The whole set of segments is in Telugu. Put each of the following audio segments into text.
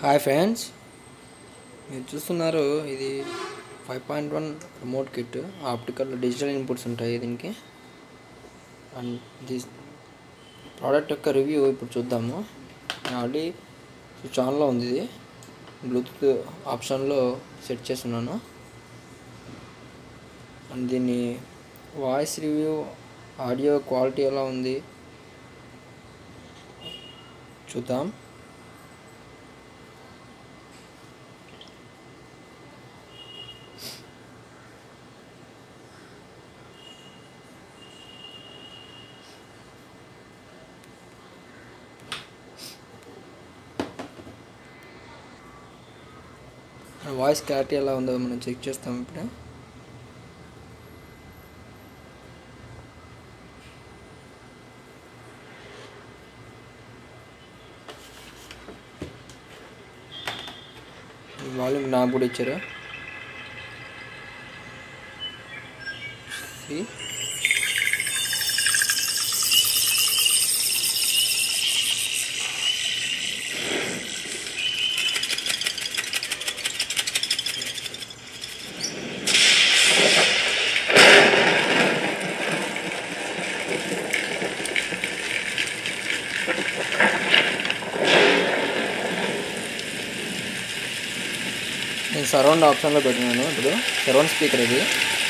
హాయ్ ఫ్రెండ్స్ మీరు చూస్తున్నారు ఇది five point one remote kit optical digital inputs ఉంటాయి దీనికి అండ్ దిస్ ప్రోడక్ట్ యొక్క రివ్యూ ఇప్పుడు చూద్దాము నేను ఆల్రెడీ స్విచ్ ఆన్లో ఉంది ఇది బ్లూటూత్ ఆప్షన్లో సెట్ చేస్తున్నాను అండ్ దీని వాయిస్ రివ్యూ ఆడియో క్వాలిటీ ఎలా ఉంది చూద్దాం వాయిస్ క్లారిటీ ఎలా ఉందో మనం చెక్ చేస్తాం ఇప్పుడు వాల్యూమ్ నాకు కూడా ఇచ్చారు See? నేను సరౌండ్ ఆప్షన్లో పెట్టినాను ఇప్పుడు సరౌండ్ స్పీకర్ ఇది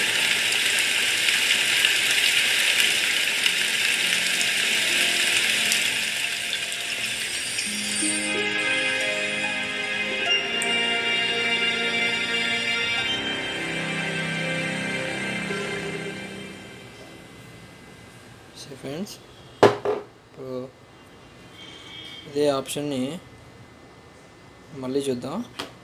సో ఫ్రెండ్స్ ఇప్పుడు ఇదే ఆప్షన్ని మళ్ళీ చూద్దాం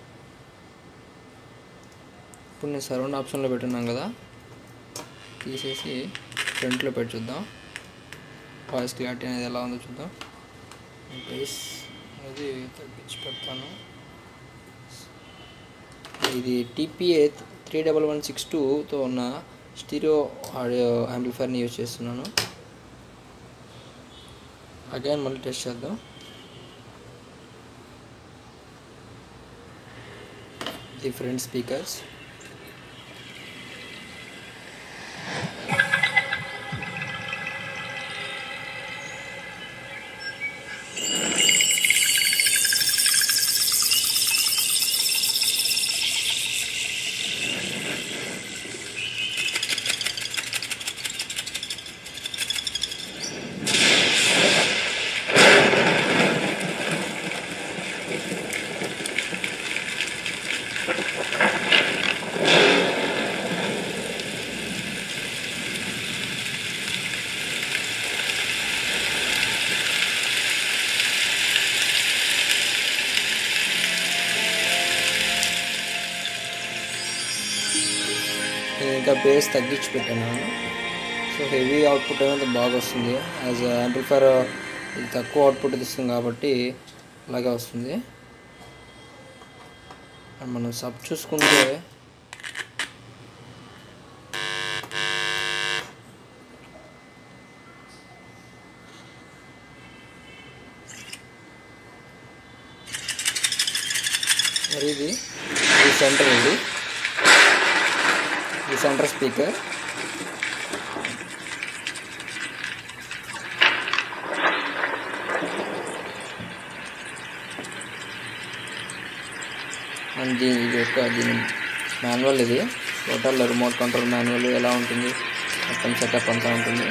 ఇప్పుడు నేను సరౌండ్ ఆప్షన్లో పెట్టున్నాను కదా తీసేసి ఫ్రంట్లో పెట్టి చూద్దాం వాయిస్ క్లారిటీ అనేది ఎలా ఉందో చూద్దాం బేస్ అనేది తగ్గించి పెడతాను ఇది TPA three double one six టూతో ఉన్న స్టీరియో ఆడియో యాంప్లిఫైర్ని యూజ్ చేస్తున్నాను అగైన్ మళ్ళీ టెస్ట్ చేద్దాం ది ఫ్రంట్ స్పీకర్స్ నేను ఇంకా బేస్ తగ్గించి పెట్టాను సో హెవీ అవుట్పుట్ అనేది బాగా వస్తుంది యాజ్ యాంప్లిఫైర్ ఇది తక్కువ అవుట్పుట్ ఇస్తుంది కాబట్టి అలాగే వస్తుంది అండ్ మనం సబ్ చూసుకుంటే మరి ఇది ఈ సెంటర్ ఇది ఈ సెంటర్ స్పీకర్ అండ్ దీని ఇది యొక్క దీని మాన్యువల్ ఇది టోటల్ రిమోట్ కంట్రోల్ మాన్యువల్ ఎలా ఉంటుంది మొత్తం సెటప్ అంతా ఉంటుంది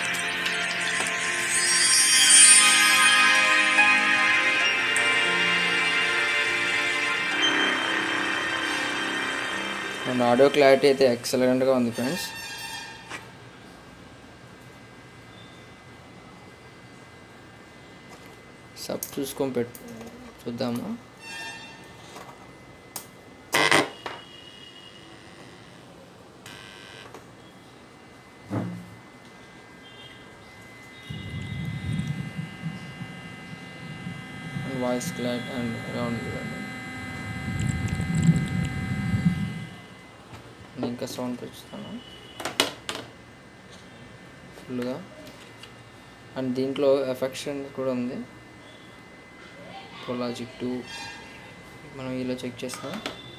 అండ్ ఆడియో క్లారిటీ అయితే ఎక్సలెంట్గా ఉంది ఫ్రెండ్స్ సబ్ చూసుకొని పెట్ చూద్దాము వాయిస్ క్లారిటీ అండ్ అరౌండ్ నేను ఇంకా సౌండ్ పెంచుతాను ఫుల్గా అండ్ దీంట్లో ఎఫెక్షన్ కూడా ఉంది ప్రొలాజిక్ టూ మనం ఇలా చెక్ చేస్తాం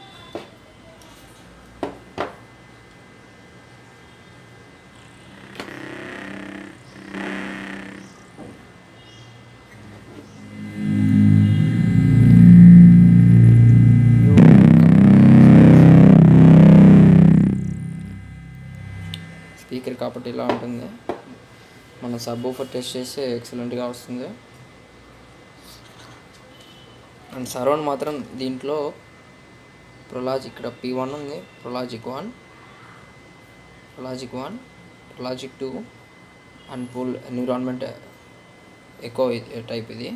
స్పీకర్ కాబట్టి ఇలా ఉంటుంది మన సబ్ ఊఫర్ టెస్ట్ చేస్తే ఎక్సలెంట్గా వస్తుంది అండ్ సరౌండ్ మాత్రం దీంట్లో ప్రొలాజ్ ఇక్కడ పీ వన్ ఉంది Pro Logic one Pro Logic one Pro Logic two and full environment ఎక్కువ టైప్ ఇది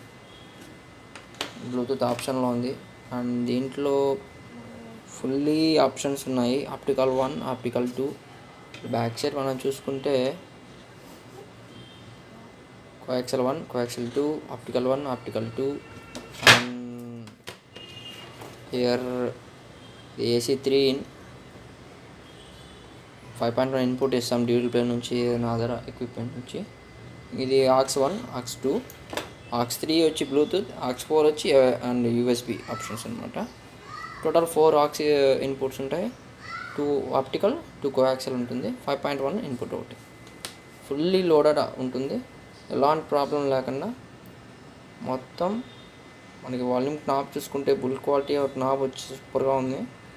బ్లూటూత్ ఆప్షన్లో ఉంది అండ్ దీంట్లో ఫుల్లీ ఆప్షన్స్ ఉన్నాయి optical one optical two back side మనం చూసుకుంటే coaxial one coaxial two optical one optical two and here AC three in five point one input ఇస్తాం డ్యూల్ ప్లే నుంచి నా అదర్ ఎక్విప్మెంట్ నుంచి ఇది aux one aux two aux three వచ్చి బ్లూటూత్ ఆక్స్ ఫోర్ వచ్చి అండ్ యూఎస్బి ఆప్షన్స్ అనమాట టోటల్ ఫోర్ ఆక్స్ ఇన్పుట్స్ ఉంటాయి టూ ఆప్టికల్ టూ కోయాక్సల్ ఉంటుంది ఫైవ్ పాయింట్ వన్ ఇన్పుట్ ఒకటి ఫుల్లీ లోడెడ్ ఉంటుంది ఎలాంటి ప్రాబ్లం లేకుండా మొత్తం మనకి వాల్యూమ్ నాబ్ చూసుకుంటే బుల్ క్వాలిటీ నాబ్ వచ్చి సూపర్గా ఉంది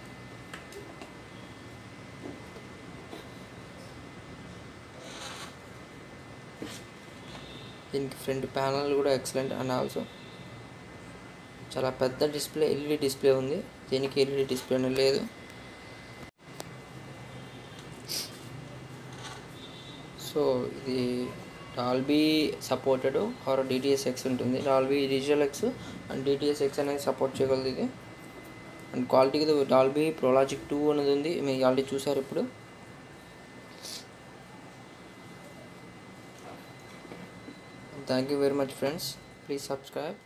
దీనికి ఫ్రంట్ ప్యానల్ కూడా ఎక్సలెంట్ అండ్ ఆల్సో చాలా పెద్ద డిస్ప్లే ఎల్ఈడి డిస్ప్లే ఉంది దీనికి ఎల్ఈడి డిస్ప్లే అనేది లేదు సో ఇది Dolby supported or DTS X ఉంటుంది Dolby digital X and DTS X అనేది సపోర్ట్ చేయగలదు ఇది అండ్ క్వాలిటీకి డాల్బీ ప్రోలాజిక్ టూ అనేది ఉంది మీరు ఆల్రెడీ చూసారు ఇప్పుడు thank you very much friends please subscribe